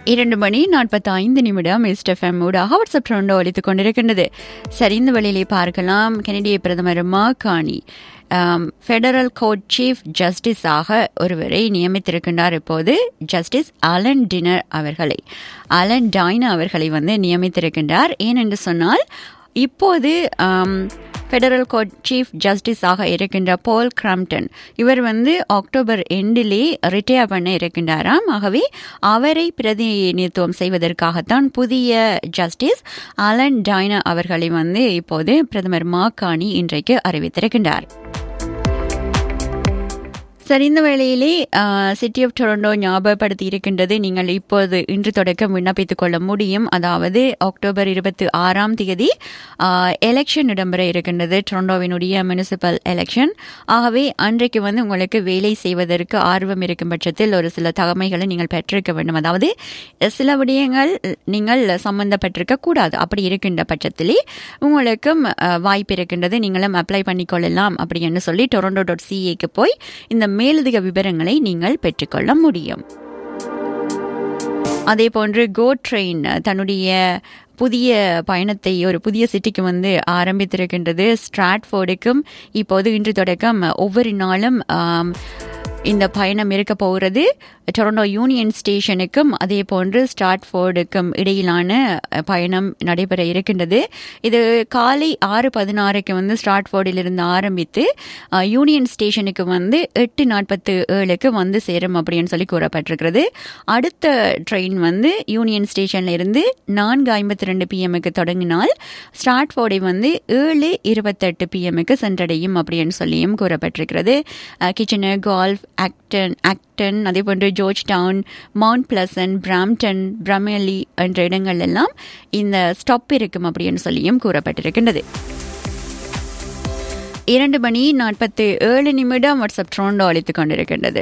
இரண்டு மணி நாற்பத்தி ஐந்து நிமிடம் எஸ்டெஃப்எம் ஊடாக வாட்ஸ்அப் ட்ரெண்டோ அளித்துக் கொண்டிருக்கின்றது சரி இந்த வழியிலே பார்க்கலாம் கனடிய பிரதமர் மாகாணி ஃபெடரல் கோர்ட் சீஃப் ஜஸ்டிஸாக ஒருவரை நியமித்திருக்கின்றார் இப்போது ஜஸ்டிஸ் அலன் டினர் அவர்களை அலன் டைனா அவர்களை வந்து நியமித்திருக்கின்றார் ஏனென்று சொன்னால் இப்போது ஃபெடரல் கோர்ட் சீஃப் ஜஸ்டிஸாக இருக்கின்ற போல் கிராம்டன் இவர் வந்து அக்டோபர் எண்டிலே ரிட்டையர் பண்ண இருக்கின்றாராம் ஆகவே அவரை பிரதிநிதித்துவம் செய்வதற்காகத்தான் புதிய ஜஸ்டிஸ் அலன் டைனா அவர்களை வந்து இப்போது பிரதமர் மாக்காணி இன்றைக்கு அறிவித்திருக்கின்றார் சரி இந்த வேளையிலே சிட்டி ஆஃப் டொரண்டோ ஞாபகப்படுத்தி இருக்கின்றது நீங்கள் இப்போது இன்று தொடக்கம் விண்ணப்பித்துக் கொள்ள முடியும் அதாவது அக்டோபர் இருபத்தி ஆறாம் தேதி எலெக்ஷன் இடம்பெற இருக்கின்றது டொரண்டோவினுடைய முனிசிபல் எலெக்ஷன் ஆகவே அன்றைக்கு வந்து உங்களுக்கு வேலை செய்வதற்கு ஆர்வம் இருக்கும் பட்சத்தில் ஒரு சில தகமைகளை நீங்கள் பெற்றிருக்க வேண்டும் அதாவது சில விடயங்கள் நீங்கள் சம்பந்தப்பட்டிருக்க கூடாது அப்படி இருக்கின்ற பட்சத்திலே உங்களுக்கும் வாய்ப்பு இருக்கின்றது நீங்களும் அப்ளை பண்ணிக்கொள்ளலாம் அப்படின்னு சொல்லி டொரண்டோ டாட் சிஏக்கு போய் இந்த மேலதிக விவரங்களை நீங்கள் பெற்றுக்கொள்ள முடியும் அதே போன்று கோ ட்ரெயின் தன்னுடைய புதிய பயணத்தை ஒரு புதிய சிட்டிக்கு வந்து ஆரம்பித்திருக்கின்றது ஸ்ட்ராட்ஃபோர்டுக்கும் இப்போது இன்று தொடக்கம் ஒவ்வொரு நாளும் இந்த பயணம் இருக்க போகிறது டொரண்டோ யூனியன் ஸ்டேஷனுக்கும் அதே போன்று ஸ்டாட்ஃபோர்டுக்கும் இடையிலான பயணம் நடைபெற இருக்கின்றது இது காலை ஆறு பதினாறுக்கு வந்து ஸ்டாட்ஃபோர்டிலிருந்து ஆரம்பித்து யூனியன் ஸ்டேஷனுக்கு வந்து எட்டு நாற்பத்து ஏழுக்கு வந்து சேரும் அப்படின்னு சொல்லி கூறப்பட்டிருக்கிறது அடுத்த ட்ரெயின் வந்து யூனியன் ஸ்டேஷன்ல இருந்து நான்கு ஐம்பத்தி ரெண்டு பிஎம்முக்கு தொடங்கினால் ஸ்டாட்ஃபோர்டை வந்து ஏழு இருபத்தெட்டு பிஎம்முக்கு சென்றடையும் அப்படின்னு சொல்லியும் கூறப்பட்டிருக்கிறது கிச்சனர் கால்ஃப் ஆக்டன் ஆக்டன் அதே போன்று Georgetown Mount Pleasant Brampton Bramalea என்ற இடங்கள் எல்லாம் இந்த ஸ்டாப் இருக்கும் அப்படின்னு சொல்லியும் கூறப்பட்டிருக்கின்றது இரண்டு மணி நாற்பத்தி ஏழு நிமிடம் வாட்ஸ்அப் ட்ரோண்டோ அளித்துக் கொண்டிருக்கின்றது